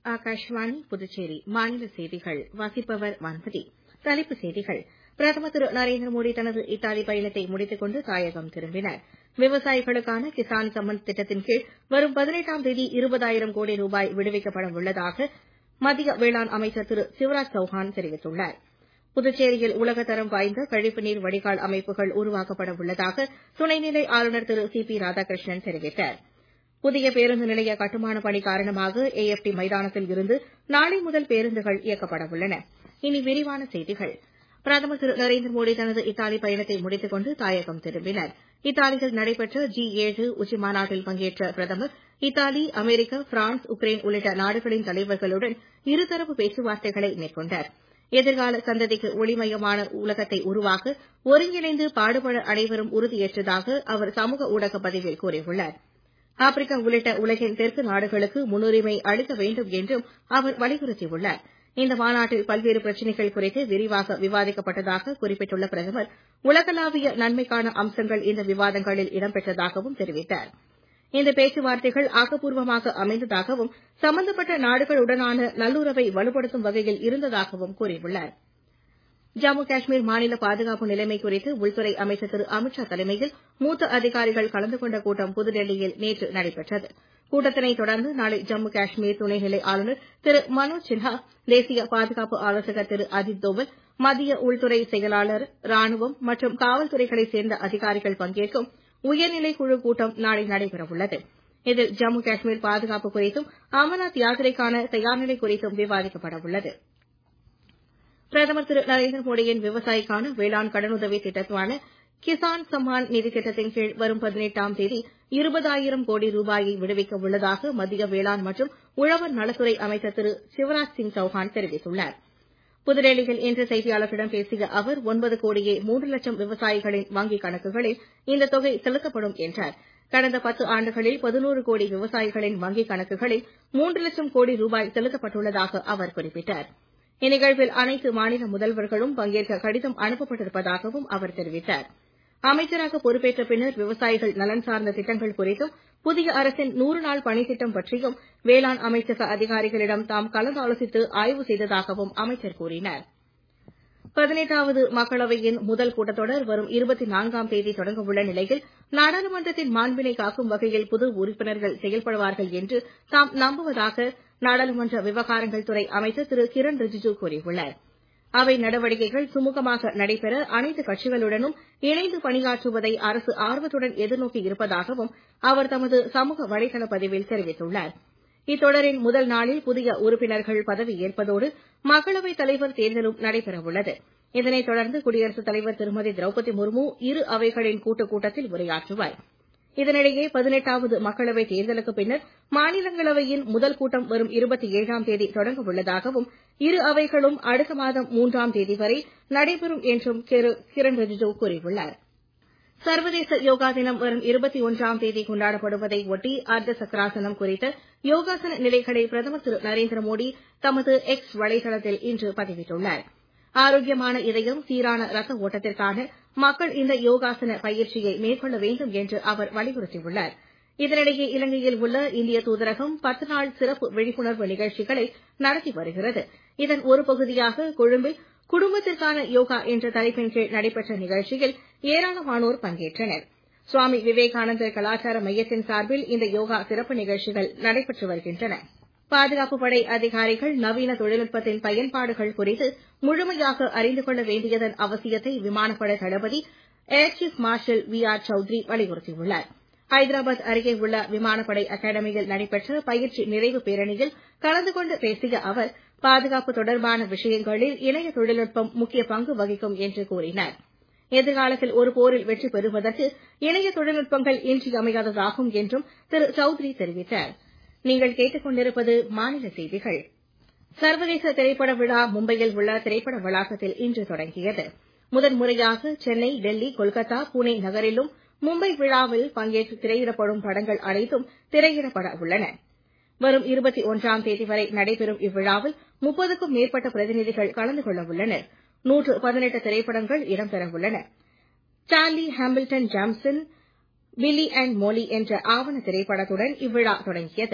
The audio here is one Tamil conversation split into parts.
ஆகாஷ்வாணி புதுச்சேரி மாநில செய்திகள் வாசிப்பவர் வான்மதி தலைப்புச் செய்திகள் பிரதமர் திரு நரேந்திர மோடி தனது இத்தாலி பயணத்தை முடித்துக் கொண்டு தாயகம் திரும்பினார் விவசாயிகளுக்கான கிசான் சம்மன் திட்டத்தின் கீழ் வரும் பதினெட்டாம் தேதி இருபதாயிரம் கோடி ரூபாய் விடுவிக்கப்பட உள்ளதாக மத்திய வேளாண் அமைச்சர் திரு சிவராஜ் சௌஹான் தெரிவித்துள்ளார் புதுச்சேரியில் உலகத்தரம் வாய்ந்த கழிவுநீர் வடிகால் அமைப்புகள் உருவாக்கப்பட உள்ளதாக துணைநிலை ஆளுநர் திரு சி பி ராதாகிருஷ்ணன் தெரிவித்தார் புதிய பேருந்து நிலைய கட்டுமான பணி காரணமாக ஏஎப்டி மைதானத்தில் இருந்து நாளை முதல் பேருந்துகள் இயக்கப்பட உள்ளன இனி விரிவான செய்திகள் பிரதமர் திரு நரேந்திர மோடி தனது இத்தாலி பயணத்தை முடித்துக் கொண்டு தாயகம் திரும்பினார் இத்தாலியில் நடைபெற்ற ஜி ஏழு உச்சி மாநாட்டில் பங்கேற்ற பிரதமர் இத்தாலி அமெரிக்கா பிரான்ஸ் உக்ரைன் உள்ளிட்ட நாடுகளின் தலைவர்களுடன் இருதரப்பு பேச்சுவார்த்தைகளை மேற்கொண்டார் எதிர்கால சந்ததிக்கு ஒளிமயமான உலகத்தை உருவாக்க ஒருங்கிணைந்து பாடுபட அனைவரும் உறுதியேற்றதாக அவர் சமூக ஊடக பதிவில் கூறியுள்ளார் ஆப்பிரிக்கா உள்ளிட்ட உலகின் தெற்கு நாடுகளுக்கு முன்னுரிமை அளிக்க வேண்டும் என்றும் அவர் வலியுறுத்தியுள்ளார் இந்த மாநாட்டில் பல்வேறு பிரச்சினைகள் குறித்து விரிவாக விவாதிக்கப்பட்டதாக குறிப்பிட்டுள்ள பிரதமர் உலகளாவிய நன்மைக்கான அம்சங்கள் இந்த விவாதங்களில் இடம்பெற்றதாகவும் தெரிவித்தார் இந்த பேச்சுவார்த்தைகள் ஆக்கப்பூர்வமாக அமைந்ததாகவும் சம்பந்தப்பட்ட நாடுகளுடனான நல்லுறவை வலுப்படுத்தும் வகையில் இருந்ததாகவும் கூறியுள்ளார் ஜம்மு காஷ்மீர் மாநில பாதுகாப்பு நிலைமை குறித்து உள்துறை அமைச்சர் திரு அமித்ஷா தலைமையில் மூத்த அதிகாரிகள் கலந்து கொண்ட கூட்டம் புதுடெல்லியில் நேற்று நடைபெற்றது கூட்டத்தினைத் தொடர்ந்து நாளை ஜம்மு காஷ்மீர் துணைநிலை ஆளுநர் திரு மனோஜ் சின்ஹா தேசிய பாதுகாப்பு ஆலோசகர் திரு அஜித் தோவல் மத்திய உள்துறை செயலாளர் ராணுவம் மற்றும் காவல்துறைகளைச் சேர்ந்த அதிகாரிகள் பங்கேற்கும் உயர்நிலை குழு கூட்டம் நாளை நடைபெறவுள்ளது இதில் ஜம்மு காஷ்மீர் பாதுகாப்பு குறித்தும் அமர்நாத் யாத்திரைக்கான தயார்நிலை குறித்தும் விவாதிக்கப்பட உள்ளது பிரதமர் திரு நரேந்திர மோடியின் விவசாயிக்கான வேளாண் கடனுதவி திட்டமான கிசான் சம்மான் நிதி திட்டத்தின் கீழ் வரும் பதினெட்டாம் தேதி இருபதாயிரம் கோடி ரூபாயை விடுவிக்க உள்ளதாக மத்திய வேளாண் மற்றும் உழவர் நலத்துறை அமைச்சர் திரு சிவராஜ் சிங் சௌஹான் தெரிவித்துள்ளார் புதுடெல்லியில் இன்று செய்தியாளர்களிடம் பேசிய அவர் ஒன்பது கோடியே மூன்று லட்சம் விவசாயிகளின் வங்கிக் கணக்குகளில் இந்த தொகை செலுத்தப்படும் என்றார் கடந்த பத்து ஆண்டுகளில் பதினோரு கோடி விவசாயிகளின் வங்கிக் கணக்குகளில் மூன்று லட்சம் கோடி ரூபாய் செலுத்தப்பட்டுள்ளதாக அவர் குறிப்பிட்டார் இந்நிகழ்வில் அனைத்து மாநில முதல்வர்களும் பங்கேற்க கடிதம் அனுப்பப்பட்டிருப்பதாகவும் அவர் தெரிவித்தார் அமைச்சராக பொறுப்பேற்ற பின்னர் விவசாயிகள் நலன் சார்ந்த திட்டங்கள் குறித்தும் புதிய அரசின் நூறு நாள் பணித்திட்டம் பற்றியும் வேளாண் அமைச்சக அதிகாரிகளிடம் தாம் கலந்தாலோசித்து ஆய்வு செய்ததாகவும் அமைச்சர் கூறினார் பதினெட்டாவது மக்களவையின் முதல் கூட்டத்தொடர் வரும் இருபத்தி நான்காம் தேதி தொடங்கவுள்ள நிலையில் நாடாளுமன்றத்தின் மாண்பினை காக்கும் வகையில் புது உறுப்பினர்கள் செயல்படுவார்கள் என்று தாம் நம்புவதாக நாடாளுமன்ற விவகாரங்கள் துறை அமைச்சர் திரு கிரண் ரிஜிஜு கூறியுள்ளார் அவை நடவடிக்கைகள் சுமூகமாக நடைபெற அனைத்து கட்சிகளுடனும் இணைந்து பணியாற்றுவதை அரசு ஆர்வத்துடன் எதிர்நோக்கி இருப்பதாகவும் அவர் தமது சமூக வலைதள பதிவில் தெரிவித்துள்ளார் இத்தொடரின் முதல் நாளில் புதிய உறுப்பினர்கள் பதவியேற்பதோடு மக்களவைத் தலைவர் தேர்தலும் நடைபெறவுள்ளது இதனைத் தொடர்ந்து குடியரசுத் தலைவர் திருமதி திரௌபதி முர்மு இரு அவைகளின் கூட்டுக் கூட்டத்தில் உரையாற்றுவார் இதனிடையே பதினெட்டாவது மக்களவைத் தேர்தலுக்கு பின்னர் மாநிலங்களவையின் முதல் கூட்டம் வரும் இருபத்தி ஏழாம் தேதி தொடங்க உள்ளதாகவும் இரு அவைகளும் அடுத்த மாதம் மூன்றாம் தேதி வரை நடைபெறும் என்றும் கிரண் ரிஜிஜு கூறியுள்ளார் சர்வதேச யோகா தினம் வரும் இருபத்தி ஒன்றாம் தேதி கொண்டாடப்படுவதை ஒட்டி அர்த்த சக்கராசனம் குறித்த யோகாசன நிலைகளை பிரதமர் திரு நரேந்திர மோடி தமது எக்ஸ் வலைதளத்தில் இன்று பதிவிட்டுள்ளார் ஆரோக்கியமான இதயம் சீரான ரத்த ஓட்டத்திற்கான மக்கள் இந்த யோகாசன பயிற்சியை மேற்கொள்ள வேண்டும் என்று அவர் வலியுறுத்தியுள்ளார் இதனிடையே இலங்கையில் உள்ள இந்திய தூதரகம் பத்து நாள் சிறப்பு விழிப்புணர்வு நிகழ்ச்சிகளை நடத்தி வருகிறது இதன் ஒரு பகுதியாக கொழும்பில் குடும்பத்திற்கான யோகா என்ற தலைப்பின் கீழ் நடைபெற்ற நிகழ்ச்சியில் ஏராளமானோர் பங்கேற்றனர் சுவாமி விவேகானந்தர் கலாச்சார மையத்தின் சார்பில் இந்த யோகா சிறப்பு நிகழ்ச்சிகள் நடைபெற்று வருகின்றன பாதுகாப்பு படை அதிகாரிகள் நவீன தொழில்நுட்பத்தின் பயன்பாடுகள் குறித்து முழுமையாக அறிந்து கொள்ள வேண்டியதன் அவசியத்தை விமானப்படை தளபதி air chief marshal V R Chaudhari வலியுறுத்தியுள்ளார் ஹைதராபாத் அருகே உள்ள விமானப்படை அகாடமியில் நடைபெற்ற பயிற்சி நிறைவு பேரணியில் கலந்து கொண்டு பேசிய அவர் பாதுகாப்பு தொடர்பான விஷயங்களில் இணைய தொழில்நுட்பம் முக்கிய பங்கு வகிக்கும் என்று கூறினார் எதிர்காலத்தில் ஒரு போரில் வெற்றி பெறுவதற்கு இணைய தொழில்நுட்பங்கள் இன்றியமையாததாகும் என்றும் திரு சௌத்ரி தெரிவித்தார் நீங்கள் கேட்டுக்கொண்டிருப்பது மாநில செய்திகள் சர்வதேச திரைப்பட விழா மும்பையில் உள்ள திரைப்பட வளாகத்தில் இன்று தொடங்கியது முதன்முறையாக சென்னை டெல்லி கொல்கத்தா புனே நகரிலும் மும்பை விழாவில் பங்கேற்று திரையிடப்படும் படங்கள் அனைத்தும் திரையிடப்பட உள்ளன வரும் இருபத்தி ஒன்றாம் தேதி வரை நடைபெறும் இவ்விழாவில் முப்பதுக்கும் மேற்பட்ட பிரதிநிதிகள் கலந்து கொள்ள உள்ளனர் நூற்று பதினெட்டு திரைப்படங்கள் இடம்பெறவுள்ளன Charlie Hamilton James Billy and Molly என்ற ஆவண திரைப்படத்துடன் இவ்விழா தொடங்கியது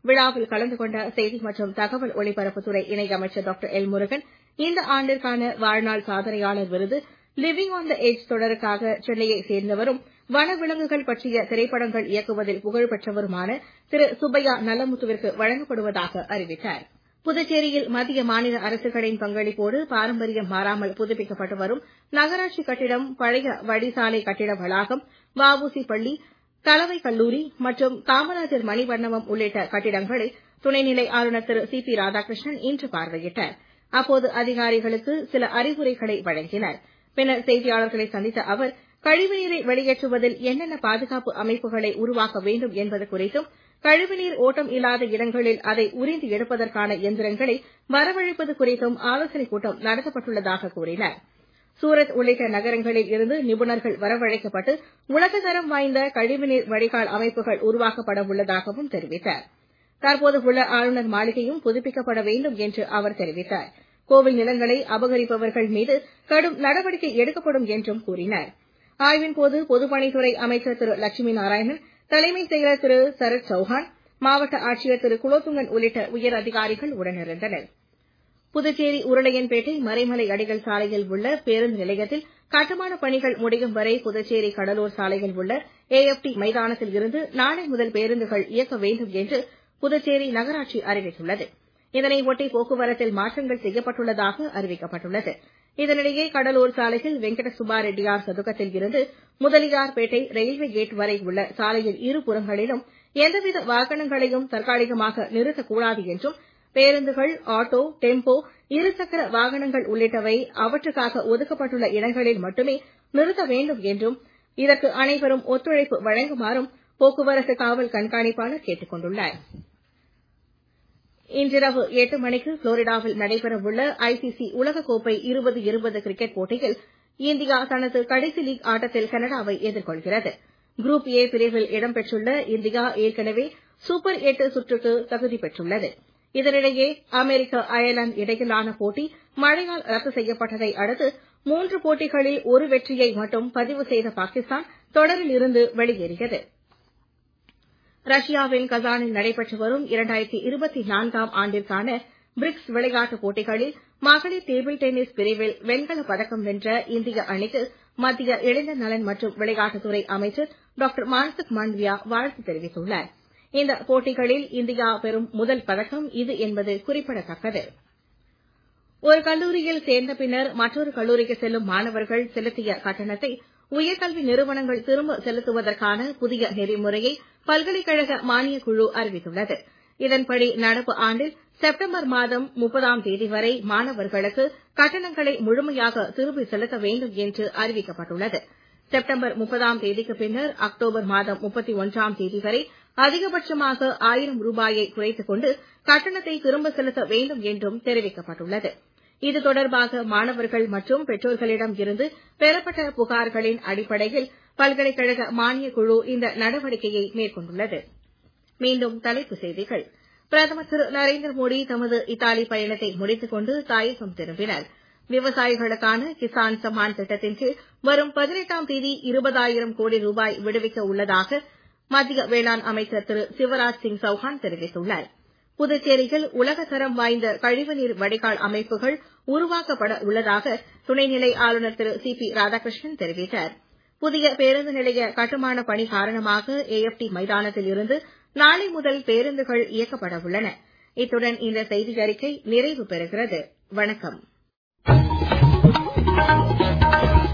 விழாவில் கலந்து கொண்ட செய்தி மற்றும் தகவல் ஒலிபரப்புத்துறை இணையமைச்சர் டாக்டர் எல் முருகன் இந்த ஆண்டிற்கான வாழ்நாள் சாதனையாளர் விருது லிவிங் ஆன் த எட்ஜ் தொடருக்காக சென்னையை சேர்ந்தவரும் வனவிலங்குகள் பற்றிய திரைப்படங்கள் இயக்குவதில் புகழ்பெற்றவருமான திரு சுப்பையா நல்லமுத்துவிற்கு வழங்கப்படுவதாக அறிவித்தார் புதுச்சேரியில் மத்திய மாநில அரசுகளின் பங்களிப்போடு பாரம்பரியம் மாறாமல் புதுப்பிக்கப்பட்டு வரும் நகராட்சி கட்டிடம் பழைய வடிசாலை கட்டிட வளாகம் வஉசி பள்ளி கலவை கல்லூரி மற்றும் காமராஜர் மணிமண்டபம் உள்ளிட்ட கட்டிடங்களை துணைநிலை ஆளுநர் திரு சி பி ராதாகிருஷ்ணன் இன்று பார்வையிட்டார் அப்போது அதிகாரிகளுக்கு சில அறிவுரைகளை வழங்கினார் பின்னர் செய்தியாளர்களை சந்தித்த அவர் கழிவுநீரை வெளியேற்றுவதில் என்னென்ன பாதுகாப்பு அமைப்புகளை உருவாக்க வேண்டும் என்பது குறித்தும் கழிவுநீர் ஓட்டம் இல்லாத இடங்களில் அதை உறிந்து எடுப்பதற்கான எந்திரங்களை வரவழைப்பது குறித்தும் ஆலோசனைக் கூட்டம் நடத்தப்பட்டுள்ளதாக கூறினார் சூரத் உள்ளிட்ட நகரங்களில் இருந்து நிபுணர்கள் வரவழைக்கப்பட்டு உலகத்தரம் வாய்ந்த கழிவுநீர் வடிகால் அமைப்புகள் உருவாக்கப்பட உள்ளதாகவும் தெரிவித்தார் தற்போது உள்ள ஆளுநர் மாளிகையும் புதுப்பிக்கப்பட வேண்டும் என்று அவர் தெரிவித்தார் கோவில் நிலங்களை அபகரிப்பவர்கள் மீது கடும் நடவடிக்கை எடுக்கப்படும் என்றும் கூறினார் ஆய்வின் போது பொதுப்பணித்துறை அமைச்சர் திரு லட்சுமி நாராயணன் தலைமைச் செயலர் திரு சரத் சௌஹான் மாவட்ட ஆட்சியர் திரு குலோத்துங்கன் உள்ளிட்ட உயர் அதிகாரிகள் உடனிருந்தனர் புதுச்சேரி உருளையன்பேட்டை மறைமலை அடிகள் சாலையில் உள்ள பேருந்து நிலையத்தில் கட்டுமான பணிகள் முடியும் வரை புதுச்சேரி கடலூர் சாலையில் உள்ள ஏஎப்டி மைதானத்தில் இருந்து நாளை முதல் பேருந்துகள் இயக்க வேண்டும் என்று புதுச்சேரி நகராட்சி அறிவித்துள்ளது இதனை ஒட்டி போக்குவரத்தில் மாற்றங்கள் செய்யப்பட்டுள்ளதாக அறிவிக்கப்பட்டுள்ளது இதனிடையே கடலூர் சாலையில் வெங்கட சுப்பா ரெட்டியார் சதுக்கத்தில் இருந்து முதலியார்பேட்டை ரயில்வே கேட் வரை உள்ள சாலையின் இருபுறங்களிலும் எந்தவித வாகனங்களையும் தற்காலிகமாக நிறுத்தக்கூடாது என்றும் பேருந்துகள் ஆட்டோ டெம்போ இருசக்கர வாகனங்கள் உள்ளிட்டவை அவற்றுக்காக ஒதுக்கப்பட்டுள்ள இடங்களில் மட்டுமே நிறுத்த வேண்டும் என்றும் இதற்கு அனைவரும் ஒத்துழைப்பு வழங்குமாறும் போக்குவரத்து காவல் கண்காணிப்பாளர் கேட்டுக் கொண்டுள்ளார் இன்றிரவு எட்டு மணிக்கு புளோரிடாவில் நடைபெறவுள்ள ஐசிசி உலகக்கோப்பை இருபது இருபது கிரிக்கெட் போட்டியில் இந்தியா தனது கடைசி லீக் ஆட்டத்தில் கனடாவை எதிர்கொள்கிறது குரூப் ஏ பிரிவில் இடம்பெற்றுள்ள இந்தியா ஏற்கனவே சூப்பர் எட்டு சுற்றுக்கு தகுதி பெற்றுள்ளது இதனிடையே அமெரிக்க அயர்லாந்து இடையிலான போட்டி மழையால் ரத்து செய்யப்பட்டதை அடுத்து மூன்று போட்டிகளில் ஒரு வெற்றியை மட்டும் பதிவு செய்த பாகிஸ்தான் தொடரில் இருந்து வெளியேறியது ரஷ்யாவின் கசானில் நடைபெற்று வரும் இரண்டாயிரத்தி இருபத்தி நான்காம் ஆண்டிற்கான பிரிக்ஸ் விளையாட்டுப் போட்டிகளில் மகளிர் டேபிள் டென்னிஸ் பிரிவில் வெண்கலப் பதக்கம் வென்ற இந்திய அணிக்கு மத்திய இளைஞர் நலன் மற்றும் விளையாட்டுத்துறை அமைச்சர் டாக்டர் மான்சுக் மாண்டவியா வாழ்த்து தெரிவித்துள்ளார் இந்த போட்டிகளில் இந்தியா பெறும் முதல் பதக்கம் இது என்பது குறிப்பிடத்தக்கது ஒரு கல்லூரியில் சேர்ந்த பின்னர் மற்றொரு கல்லூரிக்கு செல்லும் மாணவர்கள் செலுத்திய கட்டணத்தை உயர்கல்வி நிறுவனங்கள் திரும்ப செலுத்துவதற்கான புதிய நெறிமுறையை பல்கலைக்கழக மானியக் குழு அறிவித்துள்ளது இதன்படி நடப்பு ஆண்டில் செப்டம்பர் மாதம் முப்பதாம் தேதி வரை மாணவர்களுக்கு கட்டணங்களை முழுமையாக திரும்பி செலுத்த வேண்டும் என்று அறிவிக்கப்பட்டுள்ளது செப்டம்பர் முப்பதாம் தேதிக்கு பின்னர் அக்டோபர் மாதம் முப்பத்தி ஒன்றாம் தேதி வரை அதிகபட்சமாக ஆயிரம் ரூபாயை குறைத்துக் கொண்டு கட்டணத்தை திரும்ப செலுத்த வேண்டும் என்றும் தெரிவிக்கப்பட்டுள்ளது இது தொடர்பாக மாணவர்கள் மற்றும் பெற்றோர்களிடம் இருந்து பெறப்பட்ட புகார்களின் அடிப்படையில் பல்கலைக்கழக மானியக் குழு இந்த நடவடிக்கையை மேற்கொண்டுள்ளது மீண்டும் தலைப்புச் செய்திகள் பிரதமர் திரு நரேந்திர மோடி தமது இத்தாலி பயணத்தை முடித்துக் கொண்டு தாயகம் திரும்பினர் விவசாயிகளுக்கான கிசான் சம்மான் திட்டத்தின் கீழ் வரும் பதினெட்டாம் தேதி இருபதாயிரம் கோடி ரூபாய் விடுவிக்க உள்ளதாக மத்திய வேளாண் அமைச்சர் திரு சிவராஜ் சிங் சௌஹான் தெரிவித்துள்ளார் புதுச்சேரியில் உலகத்தரம் வாய்ந்த கழிவுநீர் வடிகால் அமைப்புகள் உருவாக்கப்பட உள்ளதாக துணைநிலை ஆளுநர் திரு சி பி ராதாகிருஷ்ணன் தெரிவித்தார் புதிய பேருந்து நிலைய கட்டுமான பணி காரணமாக ஏஎப்டி மைதானத்தில் இருந்து நாளை முதல் பேருந்துகள் இயக்கப்பட உள்ளன இத்துடன் இந்த செய்தி அறிக்கை நிறைவு பெறுகிறது வணக்கம்